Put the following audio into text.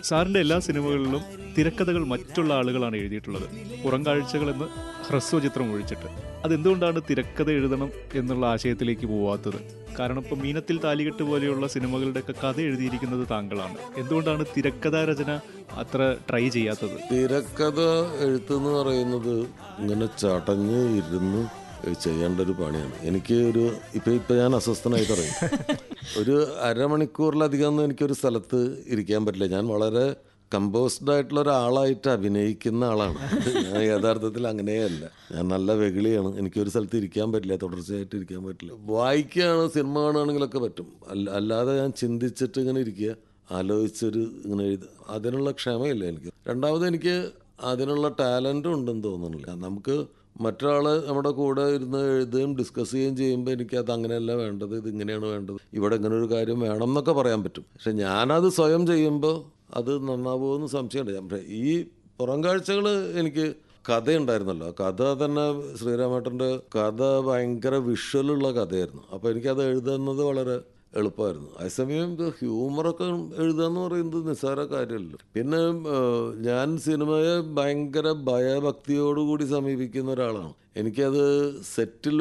സാറിന്റെ എല്ലാ സിനിമകളിലും തിരക്കഥകൾ മറ്റുള്ള ആളുകളാണ് എഴുതിയിട്ടുള്ളത് പുറം കാഴ്ചകൾ എന്ന് ഹ്രസ്വ ചിത്രം ഒഴിച്ചിട്ട് അതെന്തുകൊണ്ടാണ് തിരക്കഥ എഴുതണം എന്നുള്ള ആശയത്തിലേക്ക് പോവാത്തത് കാരണം ഇപ്പൊ മീനത്തിൽ താലികെട്ട് പോലെയുള്ള സിനിമകളുടെയൊക്കെ കഥ എഴുതിയിരിക്കുന്നത് താങ്കളാണ് എന്തുകൊണ്ടാണ് തിരക്കഥാ രചന അത്ര ട്രൈ ചെയ്യാത്തത് തിരക്കഥ എഴുത്തെന്ന് പറയുന്നത് ഇങ്ങനെ ചടഞ്ഞ് ഇരുന്ന് ചെയ്യേണ്ട ഒരു പണിയാണ് എനിക്ക് ഒരു ഇപ്പൊ ഇപ്പൊ ഞാൻ അസ്വസ്ഥനായി തുടങ്ങി ഒരു അരമണിക്കൂറിലധികം ഒന്നും എനിക്കൊരു സ്ഥലത്ത് ഇരിക്കാൻ പറ്റില്ല ഞാൻ വളരെ കമ്പോസ്ഡ് ആയിട്ടുള്ള ഒരാളായിട്ട് അഭിനയിക്കുന്ന ആളാണ് ഞാൻ യഥാർത്ഥത്തിൽ അങ്ങനെയല്ല ഞാൻ നല്ല വെകിളിയാണ് എനിക്കൊരു സ്ഥലത്ത് ഇരിക്കാൻ പറ്റില്ല തുടർച്ചയായിട്ട് ഇരിക്കാൻ പറ്റില്ല വായിക്കുകയാണ് സിനിമ കാണുകയാണെങ്കിലൊക്കെ പറ്റും അല്ല അല്ലാതെ ഞാൻ ചിന്തിച്ചിട്ട് ഇങ്ങനെ ഇരിക്കുക ആലോചിച്ചൊരു ഇങ്ങനെ എഴുത അതിനുള്ള ക്ഷമയില്ല എനിക്ക് രണ്ടാമത് എനിക്ക് അതിനുള്ള ടാലൻറ്റും ഉണ്ടെന്ന് തോന്നുന്നില്ല നമുക്ക് മറ്റൊരാൾ നമ്മുടെ കൂടെ ഇരുന്ന് എഴുതുകയും ഡിസ്കസ് ചെയ്യുകയും ചെയ്യുമ്പോൾ എനിക്കത് അങ്ങനെയല്ല വേണ്ടത് ഇത് ഇങ്ങനെയാണ് വേണ്ടത് ഇവിടെ ഇങ്ങനെ ഒരു കാര്യം വേണം എന്നൊക്കെ പറയാൻ പറ്റും പക്ഷെ ഞാനത് സ്വയം ചെയ്യുമ്പോൾ അത് നന്നാവുമെന്ന് സംശയമുണ്ട് ഞാൻ പക്ഷേ ഈ പുറം കാഴ്ചകൾ എനിക്ക് കഥയുണ്ടായിരുന്നല്ലോ കഥ തന്നെ ശ്രീരാമേട്ടൻ്റെ കഥ ഭയങ്കര വിഷ്വലുള്ള കഥയായിരുന്നു അപ്പോൾ എനിക്കത് എഴുതുന്നത് വളരെ എളുപ്പമായിരുന്നു അതേസമയം ഇത് ഹ്യൂമറൊക്കെ എഴുതുക എന്ന് പറയുന്നത് നിസ്സാര കാര്യമല്ലോ പിന്നെ ഏഹ്, ഞാൻ സിനിമയെ ഭയങ്കര ഭയഭക്തിയോടുകൂടി സമീപിക്കുന്ന ഒരാളാണ് എനിക്കത് സെറ്റിൽ